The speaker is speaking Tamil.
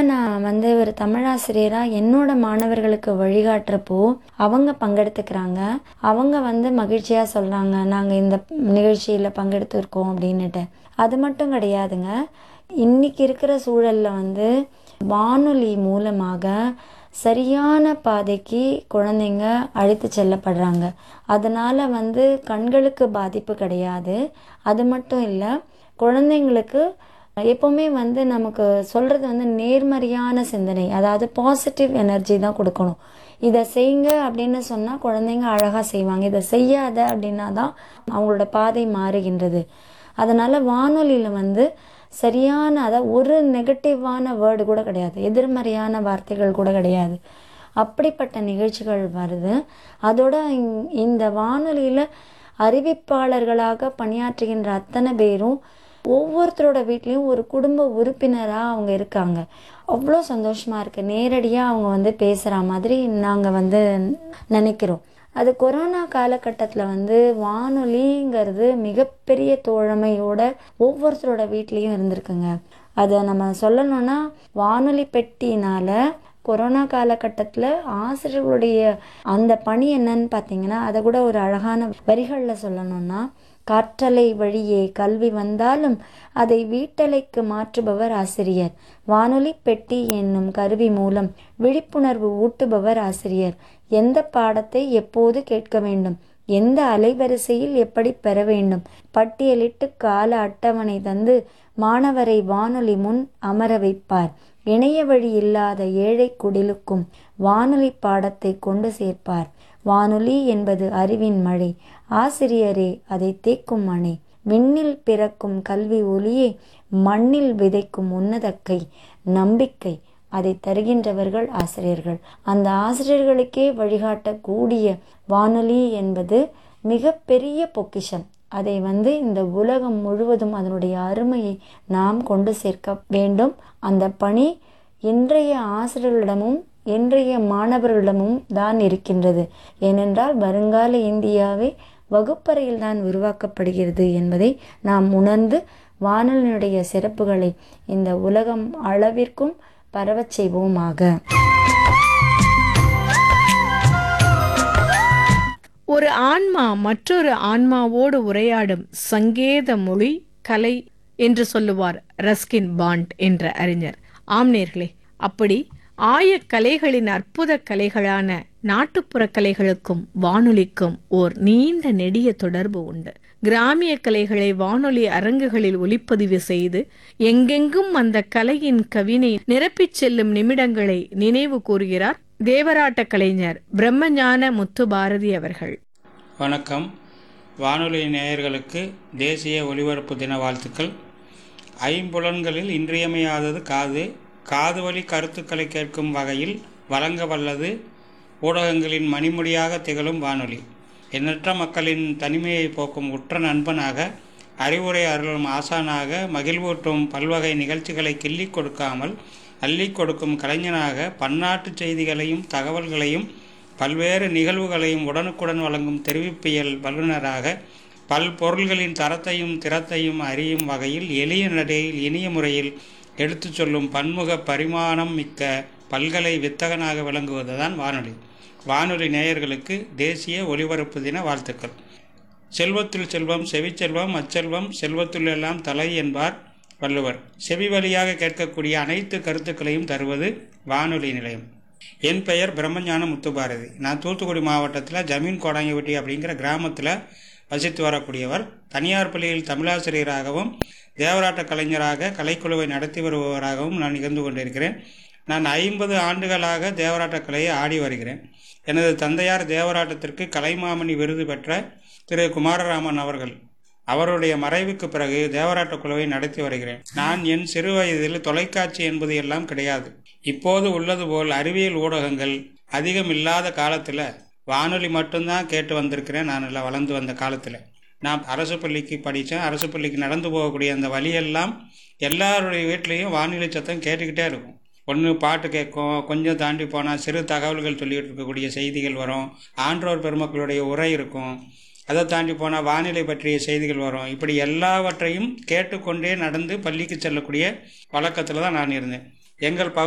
நான் வந்து ஒரு தமிழாசிரியராக என்னோட மாணவர்களுக்கு வழிகாட்டுறப்போ அவங்க பங்கெடுத்துக்கிறாங்க அவங்க வந்து மகிழ்ச்சியாக சொல்கிறாங்க நாங்கள் இந்த நிகழ்ச்சியில் பங்கெடுத்துருக்கோம் அப்படின்னுட்டு அது மட்டும் கிடையாதுங்க இன்னைக்கு இருக்கிற சூழலில் வந்து வானொலி மூலமாக சரியான பாதைக்கு குழந்தைங்க அழைத்து செல்லப்படுறாங்க அதனால் வந்து கண்களுக்கு பாதிப்பு கிடையாது அது மட்டும் இல்லை குழந்தைங்களுக்கு எப்போவுமே வந்து நமக்கு சொல்கிறது வந்து நேர்மறையான சிந்தனை அதாவது பாசிட்டிவ் எனர்ஜி தான் கொடுக்கணும் இதை செய்யுங்க அப்படின்னு சொன்னால் குழந்தைங்க அழகாக செய்வாங்க இதை செய்யாத அப்படின்னா தான் அவங்களோட பாதை மாறுகின்றது அதனால் வானொலியில் வந்து சரியான அதாவது ஒரு நெகட்டிவான வேர்டு கூட கிடையாது எதிர்மறையான வார்த்தைகள் கூட கிடையாது அப்படிப்பட்ட நிகழ்ச்சிகள் வருது அதோட இங்- இந்த வானொலியில் அறிவிப்பாளர்களாக பணியாற்றுகின்ற அத்தனை பேரும் ஒவ்வொருத்தரோட வீட்லேயும் ஒரு குடும்ப உறுப்பினராக அவங்க இருக்காங்க அவ்வளோ சந்தோஷமாக இருக்குது நேரடியாக அவங்க வந்து பேசுகிற மாதிரி நாங்கள் வந்து நினைக்கிறோம் அது கொரோனா காலகட்டத்தில் வந்து வானொலிங்கிறது மிகப்பெரிய தோழமையோட ஒவ்வொருத்தரோட வீட்லேயும் இருந்திருக்குங்க அதை நம்ம சொல்லணும்னா வானொலி பெட்டினால கொரோனா காலகட்டத்தில் ஆசிரியர்களுடைய அந்த பணி என்னன்னு பார்த்தீங்கன்னா அதை கூட ஒரு அழகான வரிகளில் சொல்லணும்னா காற்றலை வழியே கல்வி வந்தாலும் அதை வீட்டலைக்கு மாற்றுபவர் ஆசிரியர் வானொலி பெட்டி என்னும் கருவி மூலம் விழிப்புணர்வு ஊட்டுபவர் ஆசிரியர் எந்த பாடத்தை எப்போது கேட்க வேண்டும் எந்த அலைவரிசையில் எப்படி பெற வேண்டும் பட்டியலிட்டு கால அட்டவணை தந்து மாணவரை வானொலி முன் அமர வைப்பார் இணைய வழி இல்லாத ஏழை குடிலுக்கும் வானொலி பாடத்தை கொண்டு சேர்ப்பார் வானொலி என்பது அறிவின் மழை ஆசிரியரே அதை தேக்கும் மணை விண்ணில் பிறக்கும் கல்வி ஒளியே மண்ணில் விதைக்கும் உன்னதக்கை நம்பிக்கை அதை தருகின்றவர்கள் ஆசிரியர்கள் அந்த ஆசிரியர்களுக்கே வழிகாட்டக்கூடிய வானொலி என்பது மிகப்பெரிய பொக்கிஷம் அதை வந்து இந்த உலகம் முழுவதும் அதனுடைய அருமையை நாம் கொண்டு சேர்க்க வேண்டும் அந்த பணி இன்றைய ஆசிரியர்களிடமும் இன்றைய மாணவர்களிடமும் தான் இருக்கின்றது ஏனென்றால் வருங்கால இந்தியாவை வகுப்பறையில் தான் உருவாக்கப்படுகிறது என்பதை நாம் உணர்ந்து வானொலியினுடைய சிறப்புகளை இந்த உலகம் அளவிற்கும் பரவச் செய்வோமாக ஒரு ஆன்மா மற்றொரு ஆன்மாவோடு உரையாடும் சங்கேத மொழி கலை என்று சொல்லுவார் ரஸ்கின் பாண்ட் என்ற அறிஞர் ஆம்நேர்களே அப்படி ஆய கலைகளின் அற்புத கலைகளான நாட்டுப்புற கலைகளுக்கும் வானொலிக்கும் ஓர் நீண்ட நெடிய தொடர்பு உண்டு கிராமிய கலைகளை வானொலி அரங்குகளில் ஒலிப்பதிவு செய்து எங்கெங்கும் அந்த கலையின் கவினை நிரப்பிச் செல்லும் நிமிடங்களை நினைவு கூறுகிறார் தேவராட்ட கலைஞர் பிரம்மஞான முத்து பாரதி அவர்கள் வணக்கம் வானொலி நேயர்களுக்கு தேசிய ஒலிபரப்பு தின வாழ்த்துக்கள் ஐம்புலன்களில் இன்றியமையாதது காது காது வழி கருத்துக்களை கேட்கும் வகையில் வழங்க வல்லது ஊடகங்களின் மணிமொழியாக திகழும் வானொலி எண்ணற்ற மக்களின் தனிமையை போக்கும் உற்ற நண்பனாக அறிவுரை அருளும் ஆசானாக மகிழ்வூட்டும் பல்வகை நிகழ்ச்சிகளை கிள்ளிக் கொடுக்காமல் அள்ளிக் கொடுக்கும் கலைஞனாக பன்னாட்டு செய்திகளையும் தகவல்களையும் பல்வேறு நிகழ்வுகளையும் உடனுக்குடன் வழங்கும் தெரிவிப்பியல் வல்லுநராக பல் பொருள்களின் தரத்தையும் திறத்தையும் அறியும் வகையில் எளிய நடையில் இனிய முறையில் எடுத்துச் சொல்லும் பன்முக பரிமாணம் மிக்க பல்கலை வித்தகனாக விளங்குவதுதான் வானொலி வானொலி நேயர்களுக்கு தேசிய ஒலிபரப்பு தின வாழ்த்துக்கள் செல்வத்துள் செல்வம் செவிச்செல்வம் அச்செல்வம் செல்வத்துள் எல்லாம் தலை என்பார் வள்ளுவர் செவி வழியாக கேட்கக்கூடிய அனைத்து கருத்துக்களையும் தருவது வானொலி நிலையம் என் பெயர் பிரம்மஞான முத்துபாரதி நான் தூத்துக்குடி மாவட்டத்தில் ஜமீன் கோடாங்கிவட்டி அப்படிங்கிற கிராமத்தில் வசித்து வரக்கூடியவர் தனியார் பள்ளியில் தமிழாசிரியராகவும் தேவராட்ட கலைஞராக கலைக்குழுவை நடத்தி வருபவராகவும் நான் நிகழ்ந்து கொண்டிருக்கிறேன் நான் ஐம்பது ஆண்டுகளாக தேவராட்ட கலையை ஆடி வருகிறேன் எனது தந்தையார் தேவராட்டத்திற்கு கலைமாமணி விருது பெற்ற திரு குமாரராமன் அவர்கள் அவருடைய மறைவுக்கு பிறகு தேவராட்ட குழுவை நடத்தி வருகிறேன் நான் என் சிறு வயதில் தொலைக்காட்சி என்பது எல்லாம் கிடையாது இப்போது உள்ளது போல் அறிவியல் ஊடகங்கள் அதிகம் இல்லாத காலத்தில் வானொலி மட்டும்தான் கேட்டு வந்திருக்கிறேன் நான் எல்லாம் வளர்ந்து வந்த காலத்தில் நான் அரசு பள்ளிக்கு படித்தேன் அரசு பள்ளிக்கு நடந்து போகக்கூடிய அந்த வழியெல்லாம் எல்லாருடைய வீட்லேயும் வானொலி சத்தம் கேட்டுக்கிட்டே இருக்கும் ஒன்று பாட்டு கேட்கும் கொஞ்சம் தாண்டி போனால் சிறு தகவல்கள் சொல்லிட்டு இருக்கக்கூடிய செய்திகள் வரும் ஆன்றோர் பெருமக்களுடைய உரை இருக்கும் அதை தாண்டி போனால் வானிலை பற்றிய செய்திகள் வரும் இப்படி எல்லாவற்றையும் கேட்டுக்கொண்டே நடந்து பள்ளிக்கு செல்லக்கூடிய வழக்கத்தில் தான் நான் இருந்தேன் எங்கள் பகுதி